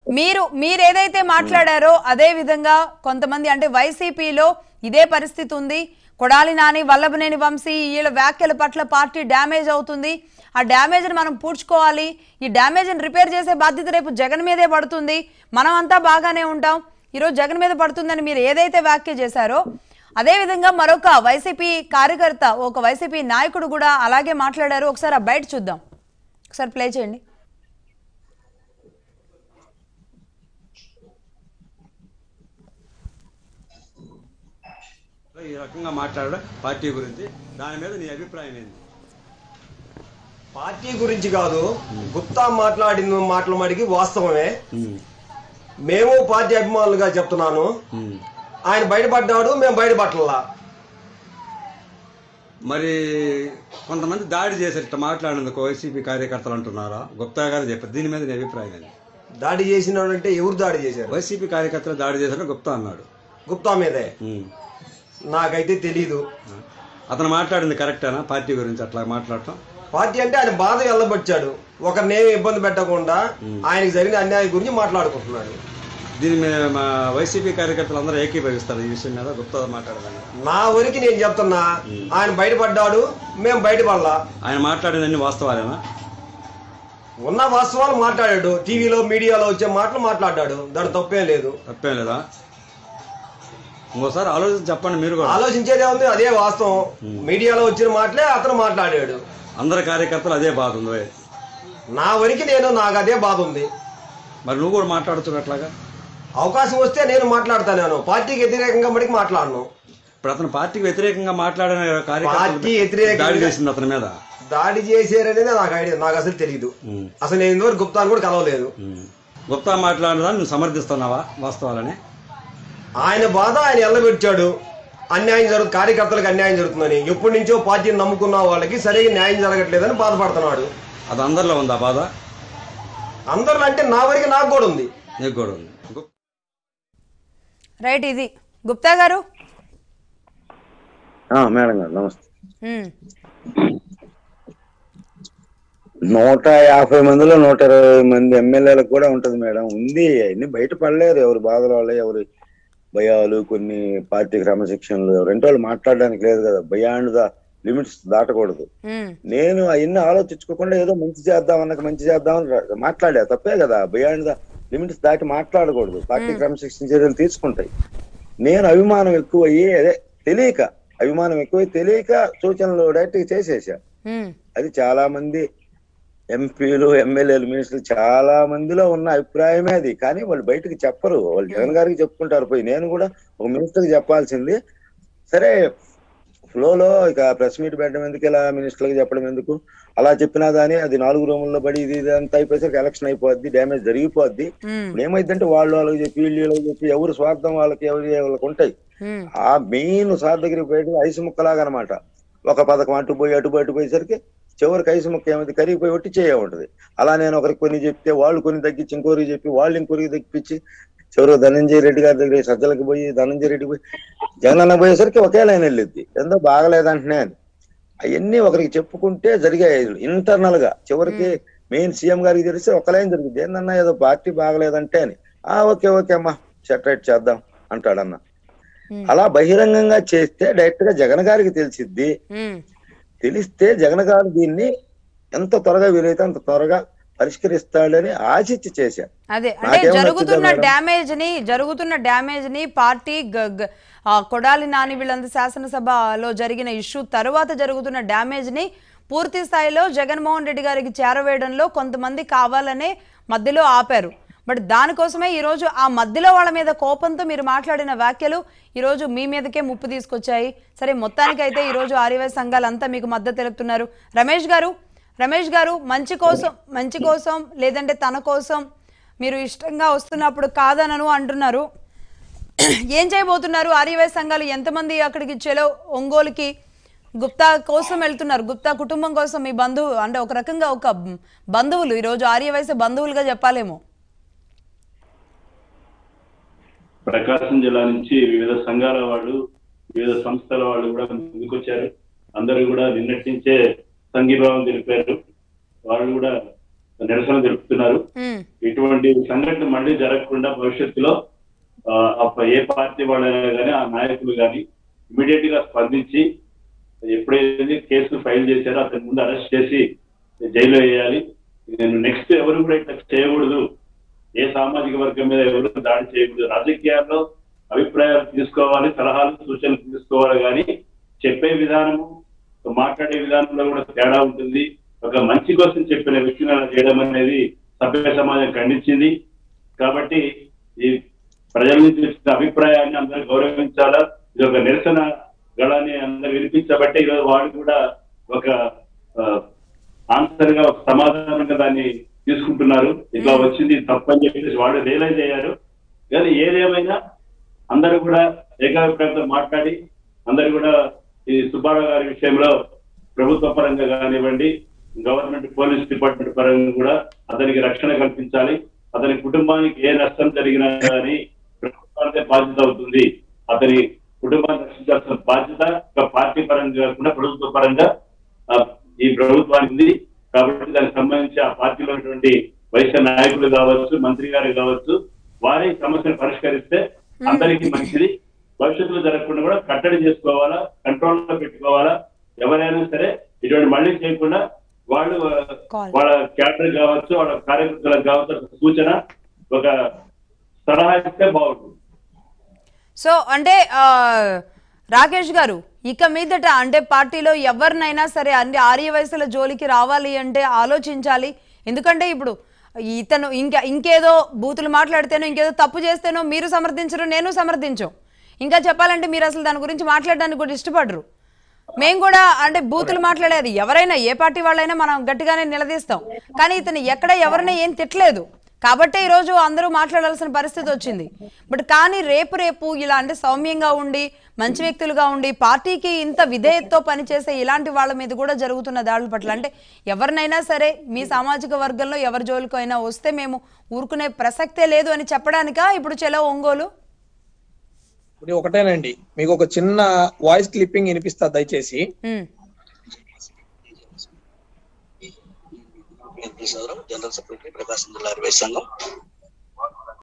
మీరు మీరు ఏదైతే మాట్లాడారో అదే విధంగా కొంతమంది అంటే వైసీపీలో ఇదే పరిస్థితి ఉంది కొడాలి నాని వల్లభనేని వంశీ వీళ్ళ వ్యాఖ్యల పట్ల పార్టీ డ్యామేజ్ అవుతుంది ఆ డ్యామేజ్ని మనం పూడ్చుకోవాలి ఈ డ్యామేజ్ని రిపేర్ చేసే బాధ్యత రేపు జగన్ మీదే పడుతుంది మనం అంతా బాగానే ఉంటాం ఈరోజు జగన్ మీద పడుతుందని మీరు ఏదైతే వ్యాఖ్య చేశారో అదేవిధంగా మరొక వైసీపీ కార్యకర్త ఒక వైసీపీ నాయకుడు కూడా అలాగే మాట్లాడారు ఒకసారి ఆ బయట చూద్దాం ఒకసారి ప్లే చేయండి ఈ రకంగా మాట్లాడడం పార్టీ గురించి దాని మీద నీ అభిప్రాయం ఏంది పార్టీ గురించి కాదు గుప్తా మాట్లాడిన మాటల మడికి వాస్తవమే మేము పార్టీ అభిమానులుగా చెప్తున్నాను ఆయన బయటపడ్డాడు మేము బయటపడలా మరి కొంతమంది దాడి చేశారు ఇట్లా మాట్లాడినందుకు వైసీపీ కార్యకర్తలు అంటున్నారా గుప్తా గారు చెప్పారు దీని మీద నీ అభిప్రాయం ఏంది దాడి చేసినాడంటే ఎవరు దాడి చేశారు వైసీపీ కార్యకర్తలు దాడి చేశారు గుప్తా అన్నాడు గుప్తా మీదే ఉమ్. నాకైతే తెలీదు అతను మాట్లాడింది కరెక్టేనా పార్టీ గురించి అట్లా మాట్లాడటం పార్టీ అంటే ఆయన బాధ వెళ్ళబచ్చాడు ఒకరినేమి ఇబ్బంది పెట్టకుండా ఆయనకి జరిగిన అన్యాయం గురించి మాట్లాడుకుంటున్నాడు దీని మీద మా వైసీపీ కార్యకర్తలు అందరూ ఏకీభవిస్తారు ఈ విషయం మీద గుప్తా మాట్లాడదాన్ని నా వరకు నేను చెప్తున్నా ఆయన బయటపడ్డాడు మేము బయటపడలా ఆయన మాట్లాడినన్ని వాస్తవాలేనా ఉన్న వాస్తవాలు మాట్లాడాడు టీవీలో మీడియాలో వచ్చే మాటలు మాట్లాడాడు దాని తప్పేం లేదు తప్పేం లేదా ఇంకోసారి ఆలోచించి చెప్పండి మీరు కూడా ఆలోచించేదే ఉంది అదే వాస్తవం మీడియాలో వచ్చిన మాటలే అతను మాట్లాడాడు అందరి కార్యకర్తలు అదే బాధ ఉంది నా వరకు నేను నాకు అదే బాధ ఉంది మరి నువ్వు కూడా మాట్లాడుతున్నావు అట్లాగా అవకాశం వస్తే నేను మాట్లాడతాను పార్టీకి వ్యతిరేకంగా మటుకు మాట్లాడను ఇప్పుడు అతను పార్టీకి వ్యతిరేకంగా మాట్లాడిన కార్యకర్తలు పార్టీ వ్యతిరేకంగా- దాడి చేసింది అతని మీద దాడి చేశారనేది నాకు ఐడియా నాకు అసలు తెలియదు ఉమ్, అసలు నేను ఇంతవరకు గుప్తాను కూడా కలవలేదు ఉమ్. గుప్తా మాట్లాడిన దాన్ని నువ్వు సమర్థిస్తున్నావా వాస్తవాలని ఆయన బాధ ఆయన ఎల్లబెట్టాడు అన్యాయం జరుగు కార్యకర్తలకు అన్యాయం జరుగుతుందని ఎప్పటి నుంచో పార్టీని నమ్ముకున్న వాళ్ళకి సరిగా న్యాయం జరగట్లేదని బాధపడుతున్నాడు అది అందరిలో ఉందా బాధ అందరిలో అంటే నా వరకు నాకు కూడా ఉంది నీకు కూడా ఉంది గుప్- రైట్ ఇది గుప్తా గారు ఆ, మేడం గారు నమస్తే ఉమ్, నూట యాభై మందిలో నూట ఇరవై మంది ఎమ్మెల్యేలకు కూడా ఉంటది మేడం ఉంది అన్ని బయట పడలేరు ఎవరి బాధల వల్ల ఎవరి భయాలు కొన్ని పార్టీ క్రమశిక్షణలు ఎవరింటి వాళ్ళు మాట్లాడడానికి లేదు కదా భయాండ్ ద లిమిట్స్ దాటకూడదు ఉమ్, నేను అవన్నీ ఆలోచించుకోకుండా ఏదో మంచి చేద్దాం అన్నకు మంచి చేద్దాం అని రా- మాట్లాడా తప్పే కదా బియాండ్ ద లిమిట్స్ దాటి మాట్లాడకూడదు పార్టీ క్రమశిక్షణ చర్యలు తీసుకుంటాయి నేను అభిమానం ఎక్కువ అయ్యి అదే తెలియక అభిమానం ఎక్కువ తెలియక సూచనలు డైరెక్ట్ చేసేసా ఉమ్, అది చాలా మంది ఎంపీలు ఎమ్మెల్యేలు మినిస్టర్లు చాలా మందిలో ఉన్న అభిప్రాయమే అది కానీ వాళ్ళు బయటకు చెప్పరు వాళ్ళు జగన్ గారికి చెప్పుకుంటారు పోయి నేను కూడా ఒక మినిస్టర్కి చెప్పాల్సింది సరే ఫ్లోలో ఇక ప్రెస్ మీట్ పెట్టడం ఎందుకు ఇలా మినిస్టర్లకు చెప్పడం ఎందుకు అలా చెప్పినా కానీ అది నాలుగు రూముల్లో పడి ఇది ఇది అంతా అయిపోయేసరికి ఎలక్షన్ అయిపోద్ది డ్యామేజ్ జరిగిపోద్ది ఉమ్, ఇప్పుడు ఏమైందంటే వాళ్ళు వాళ్ళకి చెప్పి వీళ్ళు వీళ్ళకి చెప్పి ఎవరు స్వార్థం వాళ్ళకి ఎవరి వాళ్ళకి ఉంటాయి ఉమ్, ఆ మెయిన్ సార్ దగ్గరికి పోయి ఐసు ముక్కలాగా అనమాట ఒక పథకం అటు పోయి అటు పోయి అటు పోయేసరికి చివరికి ఐసు ముక్క ఏమైంది కరిగిపోయి ఒట్టి చేయ ఉంటది అలా నేను ఒకరికి కొన్ని చెప్తే వాళ్ళు కొన్ని తగ్గించి ఇంకోరికి చెప్పి వాళ్ళు ఇంకోరికి తగ్గించి చివరికి ధనంజయ రెడ్డి గారి దగ్గర సజ్జలకి పోయి ధనంజయ రెడ్డి పోయి జగన్ అన్న పోయేసరికి ఒకే లైన్ వెళ్ళిద్ది ఎంతో బాగలేదంటున్నా అని అవన్నీ ఒకరికి చెప్పుకుంటే జరిగాయి ఇంటర్నల్ గా చివరికి మెయిన్ సీఎం గారికి తెలిస్తే ఒక లైన్ జరుగుతుంది ఏందన్నా ఏదో పార్టీ బాగలేదంటే అని ఆ ఓకే ఓకే అమ్మా సెటరేట్ చేద్దాం అంటాడన్న ఉమ్, అలా బహిరంగంగా చేస్తే డైరెక్ట్ గా జగన్ గారికి తెలిసిద్ది ఉమ్, తెలిస్తే జగన్ గారు దీన్ని ఎంత త్వరగా వీలైతే అంత త్వరగా పరిష్కరిస్తాడని ఆశించి చేశా అదే అంటే నాకేం జరుగుతున్న నచ్చిందో మేడం? డ్యామేజ్ ని జరుగుతున్న డ్యామేజ్ ని పార్టీ గ- గ- ఆ, కొడాలి నాని వీళ్ళంతా శాసనసభలో జరిగిన ఇష్యూ తర్వాత జరుగుతున్న డ్యామేజ్ ని పూర్తి స్థాయిలో జగన్మోహన్ రెడ్డి గారికి చేరవేయడంలో కొంతమంది కావాలనే మధ్యలో ఆపారు బట్ దానికోసమే ఈరోజు ఆ మధ్యలో వాళ్ళ మీద కోపంతో మీరు మాట్లాడిన వ్యాఖ్యలు ఈరోజు మీ మీదకే ముప్పు తీసుకొచ్చాయి సరే మొత్తానికైతే ఈరోజు ఆర్యవై సంఘాలంతా మీకు మద్దతు తెలుపుతున్నారు రమేష్ గారు రమేష్ గారు మంచి కోసం మంచి కోసం లేదంటే తన కోసం మీరు ఇష్టంగా వస్తున్నప్పుడు కాదనను అంటున్నారు ఏం చేయబోతున్నారు ఆర్యవై సంఘాలు ఎంతమంది అక్కడికి చెలో ఒంగోలుకి గుప్తా కోసం వెళ్తున్నారు గుప్తా కుటుంబం కోసం మీ బంధువు అంటే ఒక రకంగా ఒక బంధువులు ఈరోజు ఆర్యవైశ్య బంధువులుగా చెప్పాలేమో ప్రకాశం జిల్లా నుంచి వివిధ సంఘాల వాళ్ళు వివిధ సంస్థల వాళ్ళు కూడా ముందుకొచ్చారు అందరూ కూడా నిన్నటి నుంచే సంఘీభావం తెలిపారు వాళ్ళు కూడా నిరసన జరుపుతున్నారు ఉమ్, ఇటువంటి సంఘటన మళ్ళీ జరగకుండా భవిష్యత్తులో ఆ, అప్ప- ఏ పార్టీ వాళ్ళైనా కానీ ఆ నాయకులు కానీ ఇమీడియట్ గా స్పందించి ఎప్పుడైతే కేసు ఫైల్ చేశారో అతని ముందు అరెస్ట్ చేసి జైల్లో వేయాలి నేను నెక్స్ట్ ఎవరు కూడా ఇట్లా చేయకూడదు ఏ సామాజిక వర్గం మీద ఎవరు దాడి చేయకూడదు రాజకీయాల్లో అభిప్రాయాలు తీసుకోవాలి సలహాలు సూచనలు తీసుకోవాలి కానీ చెప్పే విధానము మాట్లాడే విధానంలో కూడా తేడా ఉంటుంది ఒక మంచి కోసం చెప్పిన వ్యక్తిని అలా చేయడం అనేది సభ్య సమాజం ఖండించింది కాబట్టి ఈ ప్రజల నుంచి వచ్చిన అభిప్రాయాన్ని అందరూ గౌరవించాలా ఇది ఒక నిరసన గళాన్ని అందరూ వినిపించబట్టే ఈరోజు వాళ్ళు కూడా ఒక ఆన్సర్ గా ఒక సమాధానంగా దాన్ని తీసుకుంటున్నారు ఇట్లా వచ్చింది ఇది తప్పని చెప్పేసి వాళ్ళు రియలైజ్ అయ్యారు కానీ ఏదేమైనా అందరూ కూడా ఏకాభిప్రాయంతో మాట్లాడి అందరూ కూడా ఈ సుబ్బారావు గారి విషయంలో ప్రభుత్వ పరంగా కానివ్వండి గవర్నమెంట్ పోలీస్ డిపార్ట్మెంట్ పరంగా కూడా అతనికి రక్షణ కల్పించాలి అతని కుటుంబానికి ఏ నష్టం జరిగినా కానీ ప్రభుత్వానికే బాధ్యత అవుతుంది అతని కుటుంబాన్ని రక్షించాల్సిన బాధ్యత ఒక పార్టీ పరంగా కాకుండా ప్రభుత్వ పరంగా ఆ, ఈ ప్రభుత్వానికి ఉంది కాబట్టి దానికి సంబంధించి ఆ పార్టీలో ఉన్నటువంటి వైశ్య నాయకులు కావచ్చు మంత్రి గారు కావచ్చు వారి సమస్యను పరిష్కరిస్తే అందరికీ మంచిది భవిష్యత్తులో జరగకుండా కూడా కట్టడి చేసుకోవాలా కంట్రోల్ లో పెట్టుకోవాలా ఎవరైనా సరే ఇటువంటి మళ్ళీ చేయకుండా వాళ్ళు ఆ, Call. వాళ్ళ క్యాడర్ కావచ్చు వాళ్ళ కార్యకర్తలకు కావచ్చు ఒక సూచన ఒక సలహా ఇస్తే బాగుంటుంది సో అంటే ఆ, రాకేష్ గారు ఇక మీదట అంటే పార్టీలో ఎవరినైనా సరే అన్ని ఆర్య వయసుల జోలికి రావాలి అంటే ఆలోచించాలి ఎందుకంటే ఇప్పుడు ఇతను ఇంకా ఇంకేదో బూతులు మాట్లాడితేనో ఇంకేదో తప్పు చేస్తేనో మీరు సమర్థించరు నేను సమర్థించం ఇంకా చెప్పాలంటే మీరు అసలు దాని గురించి మాట్లాడడానికి కూడా ఇష్టపడరు మేము కూడా అంటే బూతులు మాట్లాడేది ఎవరైనా ఏ పార్టీ వాళ్ళైనా మనం గట్టిగానే నిలదీస్తాం కానీ ఇతను ఎక్కడ ఎవరిని ఏం తిట్టలేదు కాబట్టే ఈరోజు అందరూ మాట్లాడాల్సిన పరిస్థితి వచ్చింది బట్ కానీ రేపు రేపు ఇలా అంటే సౌమ్యంగా ఉండి మంచి వ్యక్తులుగా ఉండి పార్టీకి ఇంత విధేయతతో పనిచేసే ఇలాంటి వాళ్ళ మీద కూడా జరుగుతున్న దాడుల పట్ల అంటే ఎవరినైనా సరే మీ సామాజిక వర్గంలో ఎవరి జోలికైనా వస్తే మేము ఊరుకునే ప్రసక్తే లేదు అని చెప్పడానికా ఇప్పుడు చెలో ఒంగోలు ఇప్పుడు ఒకటేనండి మీకు ఒక చిన్న వాయిస్ క్లిప్పింగ్ వినిపిస్తా దయచేసి ఉమ్, ఎన్టీ సౌరం జనరల్ సెక్రటరీ ప్రకాశం జిల్లా ఇరవై సంఘం